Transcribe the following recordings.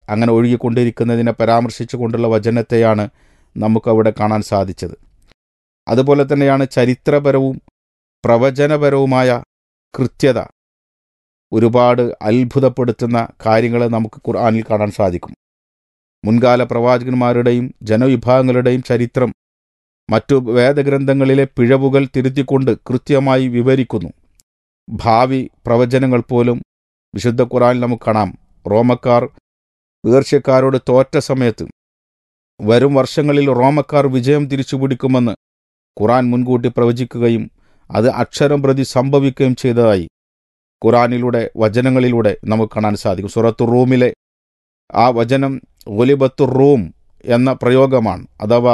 അങ്ങനെ ഒഴുകിക്കൊണ്ടിരിക്കുന്നതിനെ പരാമർശിച്ചുകൊണ്ടുള്ള വചനത്തെയാണ് നമുക്കവിടെ കാണാൻ സാധിച്ചത് അതുപോലെ തന്നെയാണ് ചരിത്രപരവും പ്രവചനപരവുമായ കൃത്യത ഒരുപാട് അത്ഭുതപ്പെടുത്തുന്ന കാര്യങ്ങൾ നമുക്ക് ഖുർആനിൽ കാണാൻ സാധിക്കും മുൻകാല പ്രവാചകന്മാരുടെയും ജനവിഭാഗങ്ങളുടെയും ചരിത്രം മറ്റു വേദഗ്രന്ഥങ്ങളിലെ പിഴവുകൾ തിരുത്തിക്കൊണ്ട് കൃത്യമായി വിവരിക്കുന്നു ഭാവി പ്രവചനങ്ങൾ പോലും വിശുദ്ധ ഖുറാനിൽ നമുക്ക് കാണാം റോമക്കാർ പേർഷ്യക്കാരോട് തോറ്റ സമയത്ത് വരും വർഷങ്ങളിൽ റോമക്കാർ വിജയം തിരിച്ചുപിടിക്കുമെന്ന് ഖുറാൻ മുൻകൂട്ടി പ്രവചിക്കുകയും അത് അക്ഷരം പ്രതി സംഭവിക്കുകയും ചെയ്തതായി ഖുറാനിലൂടെ വചനങ്ങളിലൂടെ നമുക്ക് കാണാൻ സാധിക്കും സുറത്തു റൂമിലെ ആ വചനം ഒലിബത്തു റൂം എന്ന പ്രയോഗമാണ് അഥവാ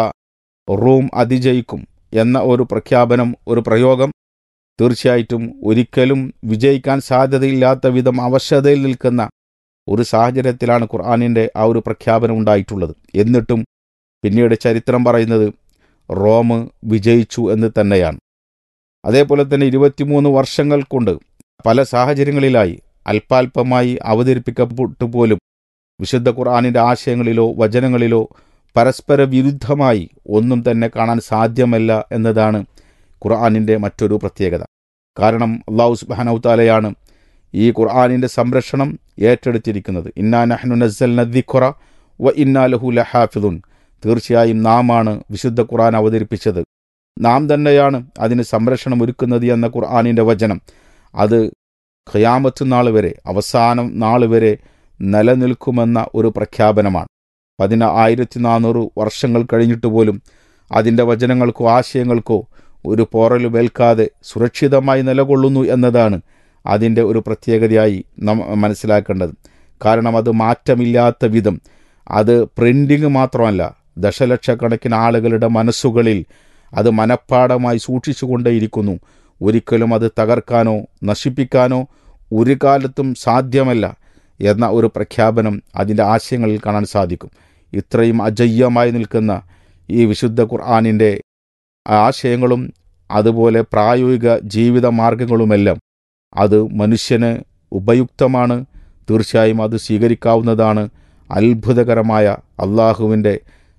റൂം അതിജയിക്കും എന്ന ഒരു പ്രഖ്യാപനം ഒരു പ്രയോഗം തീർച്ചയായിട്ടും ഒരിക്കലും വിജയിക്കാൻ സാധ്യതയില്ലാത്ത വിധം അവശതയിൽ നിൽക്കുന്ന ഒരു സാഹചര്യത്തിലാണ് ഖുർആാനിൻ്റെ ആ ഒരു പ്രഖ്യാപനം ഉണ്ടായിട്ടുള്ളത് എന്നിട്ടും പിന്നീട് ചരിത്രം പറയുന്നത് റോം വിജയിച്ചു എന്ന് തന്നെയാണ് അതേപോലെ തന്നെ ഇരുപത്തിമൂന്ന് വർഷങ്ങൾ കൊണ്ട് പല സാഹചര്യങ്ങളിലായി അല്പാൽപമായി അവതരിപ്പിക്കപ്പെട്ടു പോലും വിശുദ്ധ ഖുർആാനിൻ്റെ ആശയങ്ങളിലോ വചനങ്ങളിലോ പരസ്പര വിരുദ്ധമായി ഒന്നും തന്നെ കാണാൻ സാധ്യമല്ല എന്നതാണ് ഖുർആാനിൻ്റെ മറ്റൊരു പ്രത്യേകത കാരണം അള്ളാഹു സുബാനൌത്താലയാണ് ഈ ഖുർആാനിൻ്റെ സംരക്ഷണം ഏറ്റെടുത്തിരിക്കുന്നത് ഇന്നാ നഹ്നു നസ്സൽ നദ്ദിഖുറ വ ഇന്നാ ലഹു ലഹാഫിദുൻ തീർച്ചയായും നാമാണ് വിശുദ്ധ ഖുർആൻ അവതരിപ്പിച്ചത് നാം തന്നെയാണ് അതിന് സംരക്ഷണം ഒരുക്കുന്നത് എന്ന ഖുർആാനിൻ്റെ വചനം അത് ഖയാമത്ത് നാൾ വരെ അവസാനം നാൾ വരെ നിലനിൽക്കുമെന്ന ഒരു പ്രഖ്യാപനമാണ് പതിന ആയിരത്തി നാനൂറ് വർഷങ്ങൾ കഴിഞ്ഞിട്ട് പോലും അതിൻ്റെ വചനങ്ങൾക്കോ ആശയങ്ങൾക്കോ ഒരു പോറലുമേൽക്കാതെ സുരക്ഷിതമായി നിലകൊള്ളുന്നു എന്നതാണ് അതിൻ്റെ ഒരു പ്രത്യേകതയായി നാം മനസ്സിലാക്കേണ്ടത് കാരണം അത് മാറ്റമില്ലാത്ത വിധം അത് പ്രിൻറ്റിങ് മാത്രമല്ല ദശലക്ഷക്കണക്കിന് ആളുകളുടെ മനസ്സുകളിൽ അത് മനഃപ്പാടമായി സൂക്ഷിച്ചുകൊണ്ടേയിരിക്കുന്നു ഒരിക്കലും അത് തകർക്കാനോ നശിപ്പിക്കാനോ ഒരു കാലത്തും സാധ്യമല്ല എന്ന ഒരു പ്രഖ്യാപനം അതിൻ്റെ ആശയങ്ങളിൽ കാണാൻ സാധിക്കും ഇത്രയും അജയ്യമായി നിൽക്കുന്ന ഈ വിശുദ്ധ ഖുർആാനിൻ്റെ ആശയങ്ങളും അതുപോലെ പ്രായോഗിക ജീവിത മാർഗങ്ങളുമെല്ലാം അത് മനുഷ്യന് ഉപയുക്തമാണ് തീർച്ചയായും അത് സ്വീകരിക്കാവുന്നതാണ് അത്ഭുതകരമായ അള്ളാഹുവിൻ്റെ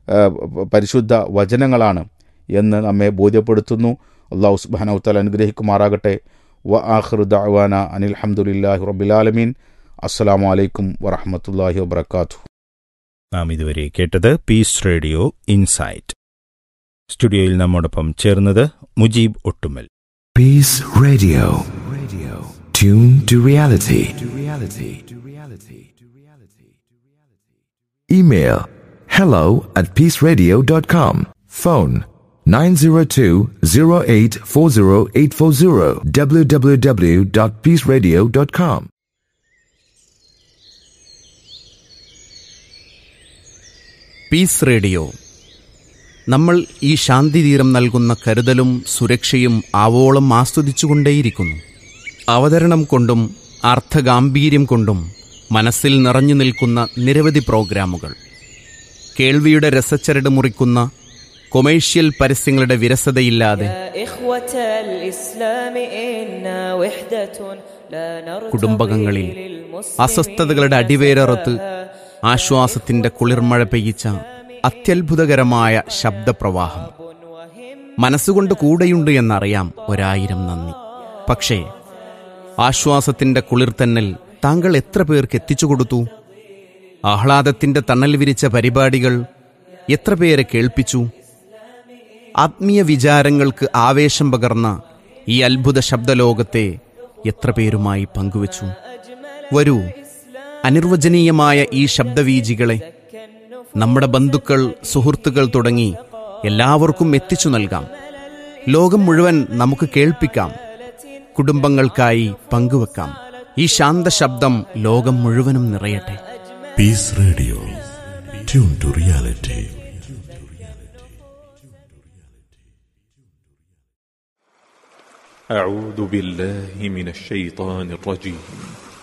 പരിശുദ്ധ വചനങ്ങളാണ് എന്ന് നമ്മെ ബോധ്യപ്പെടുത്തുന്നു അള്ളാഹു സുബാനൗത്തല അനുഗ്രഹിക്കുമാറാകട്ടെ വ ആഹ്റു ദഅവാന അനിൽ ഹംദുലില്ലാഹി റബ്ബിലാലമീൻ അസ്സലാമു അലൈക്കും വറഹമത്തല്ലാഹി വബർക്കാത്തു നാം ഇതുവരെ കേട്ടത് പീസ് റേഡിയോ ഇൻസൈറ്റ് സ്റ്റുഡിയോയിൽ നമ്മോടൊപ്പം ചേർന്നത് Mujeeb Ottumal Peace Radio. Radio. Tune to reality. To reality. To reality. To reality. Email hello at peaceradio.com. Phone 902-0840840 www.peaceradio.com. Peace radio നമ്മൾ ഈ ശാന്തിതീരം നൽകുന്ന കരുതലും സുരക്ഷയും ആവോളം ആസ്വദിച്ചുകൊണ്ടേയിരിക്കുന്നു അവതരണം കൊണ്ടും അർത്ഥഗാംഭീര്യം കൊണ്ടും മനസ്സിൽ നിറഞ്ഞു നിൽക്കുന്ന നിരവധി പ്രോഗ്രാമുകൾ കേൾവിയുടെ രസച്ചരട് മുറിക്കുന്ന കൊമേഴ്ഷ്യൽ പരസ്യങ്ങളുടെ വിരസതയില്ലാതെ يا إخوة الإسلام إنا وحدة لا نرتضي കുടുംബകങ്ങളിൽ للمسلمين അസ്വസ്ഥതകളുടെ അടിവേരറുത്ത് ആശ്വാസത്തിന്റെ കുളിർമഴ പെയ്യിച്ച അത്യത്ഭുതകരമായ ശബ്ദപ്രവാഹം മനസ്സുകൊണ്ട് കൂടെയുണ്ട് എന്നറിയാം ഒരായിരം നന്ദി പക്ഷേ ആശ്വാസത്തിന്റെ കുളിർത്തന്നൽ താങ്കൾ എത്ര പേർക്ക് എത്തിച്ചു കൊടുത്തു ആഹ്ലാദത്തിന്റെ തണൽ വിരിച്ച പരിപാടികൾ എത്ര പേരെ കേൾപ്പിച്ചു ആത്മീയ വിചാരങ്ങൾക്ക് ആവേശം പകർന്ന ഈ അത്ഭുത ശബ്ദലോകത്തെ എത്ര പേരുമായി പങ്കുവച്ചു വരൂ അനിർവചനീയമായ ഈ ശബ്ദവീജികളെ നമ്മുടെ ബന്ധുക്കൾ സുഹൃത്തുക്കൾ തുടങ്ങി എല്ലാവർക്കും എത്തിച്ചു നൽകാം ലോകം മുഴുവൻ നമുക്ക് കേൾപ്പിക്കാം കുടുംബങ്ങൾക്കായി പങ്കുവെക്കാം ഈ ശാന്ത ശബ്ദം ലോകം മുഴുവനും നിറയട്ടെ Peace Radio. Tune to reality. أعوذ بالله من الشيطان الرجيم